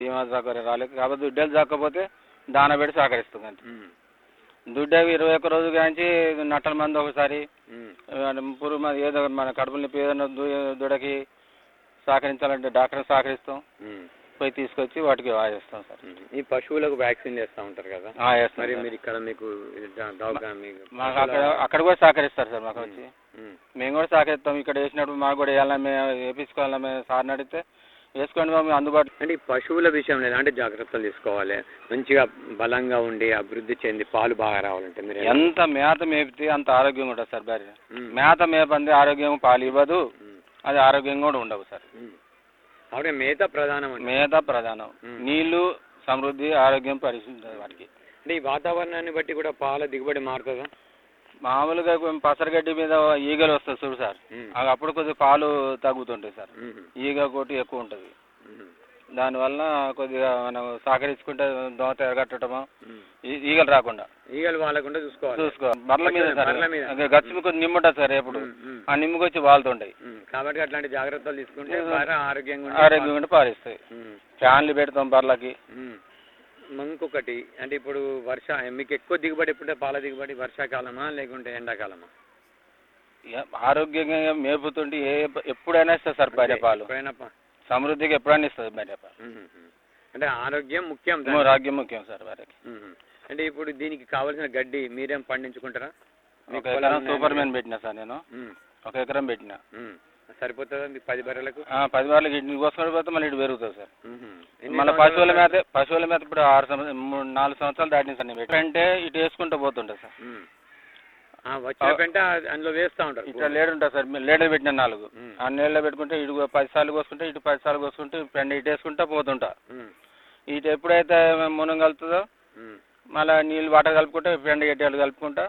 ధీమా సౌకర్యం రాలేదు కాబట్టి దుడ్డలు దక్కకపోతే దాన పెట్టి సహకరిస్తుంది అంతే ఉమ్, దుడ్డవి ఇరవై ఒక్క రోజు కాంచి నట్టల మంది ఒకసారి ఉమ్, ఆ, పురుగు మంది ఏదో మన కడుపులో నొప్పి ఏదైనా దు- దుడకి సహకరించాలంటే డాక్టర్ సహకరిస్తాం ఉమ్, పోయి తీసుకొచ్చి వాటికి వాయిస్తాం సార్ ఉమ్. ఈ పశువులకు వ్యాక్సిన్ చేస్తూ ఉంటారు కదా ఆ, వేస్తాం మరి సార్. మీరు ఇక్కడ మీకు దవాఖాన మీకు మాకు అక్కడ అక్కడ కూడా సహకరిస్తారు సార్ మాకు వచ్చి ఉమ్, మేము కూడా సహకరిస్తాం ఇక్కడ వేసినప్పుడు మాకు కూడా వేయాలని మేము వేపించుకోవాలని మేము సార్ని అడిగితే వేసుకోండి మేము అందుబాటులో అంటే ఈ పశువుల విషయంలో ఎలాంటి జాగ్రత్తలు తీసుకోవాలి మంచిగా బలంగా ఉండి అభివృద్ధి చెంది పాలు బాగా రావాలంటే మీరు ఎలా- ఎంత మేత మేపితే అంత ఆరోగ్యంగా ఉంటుంది సార్ భార్య ఉమ్, మేత మేపంది ఆరోగ్యం పాలు ఇవ్వదు ఉమ్, అది ఆరోగ్యంగా కూడా ఉండవు సార్ ఉమ్. కాబట్టి మేత ప్రధానం అండి మేత ప్రధానం ఉమ్. నీళ్లు సమృద్ధి ఆరోగ్యం పరిశుద్ధి వాటికి అంటే ఈ వాతావరణాన్ని బట్టి కూడా పాల దిగుబడి మారుతుందా మామూలుగా కొంచెం పసరగడ్డి మీద ఈగలు వస్తాయి చూడు సార్ ఉమ్, అవి అప్పుడు కొద్దిగా పాలు తగ్గుతుంటాయి సార్ ఉమ్, ఈగ కొట్టి ఎక్కువ ఉంటుంది ఉమ్, దానివల్ల కొద్దిగా మనం సహకరించుకుంటే దోత ఎరగట్టడము ఉమ్. ఈ- ఈగలు రాకుండా ఈగలు వాళ్ళకుండా చూసుకోవాలి చూసుకో బర్ల మీద సార్ బర్ల మీద. అదే గచ్చి మీకు నిమ్ము ఉంటుంది సార్ ఎప్పుడు ఉమ్, ఉమ్, ఆ నిమ్ముకి వచ్చి వాళ్తుంటాయి ఉమ్. కాబట్టి అట్లాంటి జాగ్రత్తలు తీసుకుంటే బాగా ఆరోగ్యంగా ఉండి ఆరోగ్యంగా పాలిస్తాయి ఉమ్, ఫ్యాన్లు పెడతాం బర్లకి ఉమ్. ఇంకొకటి అంటే ఇప్పుడు వర్ష మీకు ఎక్కువ దిగుబడి ఎప్పుడే పాల దిగుబడి వర్షాకాలమా లేకుంటే ఎండాకాలమా ఏ- ఆరోగ్యంగా మేపుతుంటే ఏ ఎప్పుడైనా ఇస్తుంది సార్ భార్య పాలు ఎప్పుడైనా పా- సమృద్ధిగా ఎప్పుడైనా ఇస్తుంది భార్య పాలు ఉమ్, ఉమ్. అంటే ఆరోగ్యం ముఖ్యం ఏమో ఆరోగ్యం ముఖ్యం సార్ భార్యకి ఉమ్, ఉమ్. అంటే ఇప్పుడు దీనికి కావాల్సిన గడ్డి మీరేం పండించుకుంటారా ఒక మీకు ఎకరం పొలాలు ఉన్నాయా? సూపర్ మ్యాన్ పెట్టినా సార్ నేను ఉమ్, ఒక ఎకరం పెట్టిన ఉమ్. సరిపోతుందా మీకు పది బర్రెలకు ఆ, పది వారాలకి ఇటు కోసుకొని పోతే మళ్ళీ ఇటు పెరుగుతుంది సార్ ఉమ్, ఉమ్. ఎన్ని మళ్ళీ సంవత్సరాలు పశువుల మేత పశువుల మేత ఇప్పుడు ఆరు సంవత్సరం మూడు నాలుగు సంవత్సరాలు దాటిన సార్ నేను పెట్టి అంటే ఇటు వేసుకుంటూ పోతుంటా సార్ ఉమ్. ఆ, వచ్చిన పెంట అందులో వేస్తూ ఉంటారు ఇట్లా లేడు ఉంటుంది సార్ లేడర్ పెట్టిన నాలుగు ఉమ్. ఆ నీళ్ళలో పెట్టుకుంటే ఇటు పది సార్లు కోసుకుంటే ఇటు పది సార్లు కోసుకుంటే పెండ ఇటు వేసుకుంటా పోతుంటా ఉమ్, ఇటు ఎప్పుడైతే మునం కలుతుందో ఉమ్. మళ్ళీ నీళ్ళు వాటర్ కలుపుకుంటే పెండ గట్టిలు కలుపుకుంటా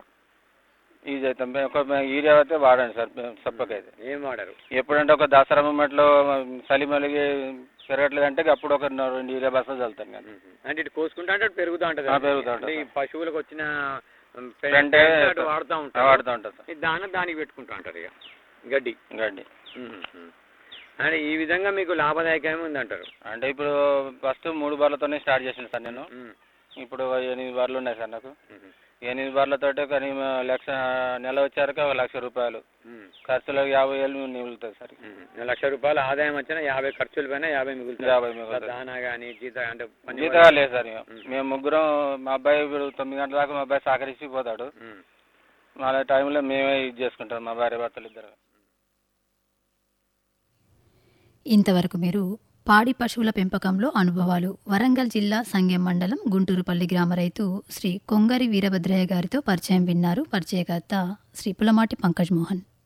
ఈజీ అవుతాం ఒక యూరియా అయితే వాడండి సార్ సప్పకైతే ఏం వాడరు ఎప్పుడంటే ఒక దసరా మూమెంట్లో చలి మలిగి పెరగట్లేదు అంటే అప్పుడు ఒక రెండు యూరియా బస్సులు చల్లుతాను కానీ ఉమ్, ఉమ్. అంటే ఇటు కోసుకుంటా అంటే అటు పెరుగుతూ ఉంటుంది ఆ, పెరుగుతూ ఉంటుంది అంటే ఈ పశువులకు వచ్చిన ఉమ్, పె- పెంటే పెంట అటు వాడుతూ ఉంటారు వాడుతూ ఉంటుంది సార్ ఈ దాన దానికి పెట్టుకుంటూ ఉంటారు ఇక గడ్డి గడ్డి ఉమ్, ఉమ్. అంటే ఈ విధంగా మీకు లాభదాయకమే ఉందంటారు అంటే ఇప్పుడు ఫస్ట్ మూడు బార్లతోనే స్టార్ట్ చేసిన సార్ నేను ఉమ్, ఇప్పుడు ఎనిమిది బార్లు ఉన్నాయి సార్ నాకు ఉమ్, ఎనిమిది బార్లతోటే కానీ లక్ష నెల వచ్చాక ఒక లక్ష రూపాయలు ఉమ్, ఖర్చులు యాభై వేలు మిగులుతుంది సార్ ఉమ్. లక్ష రూపాయలు ఆదాయం వచ్చినా యాభై ఖర్చులు పైన యాభై మిగులుతాయి యాభై మిగులుతుంది దానా కానీ జీత అంటే పని జీతగా లేదు సార్ ఇక. ఉమ్. మేము ముగ్గురం మా అబ్బాయి ఇప్పుడు తొమ్మిది గంటల దాకా మా అబ్బాయి సహకరించి పోతాడు ఉమ్. మళ్ళీ టైంలో మేమే ఇది చేసుకుంటాం మా భార్య భర్తలు ఇద్దరు ఇంతవరకు మీరు పాడి పశువుల పెంపకంలో అనుభవాలు వరంగల్ జిల్లా సంగెం మండలం గుంటూరుపల్లి గ్రామ రైతు శ్రీ కొంగరి వీరభద్రయ్య గారితో పరిచయం విన్నారు పరిచయకర్త శ్రీ పులమాటి పంకజ్ మోహన్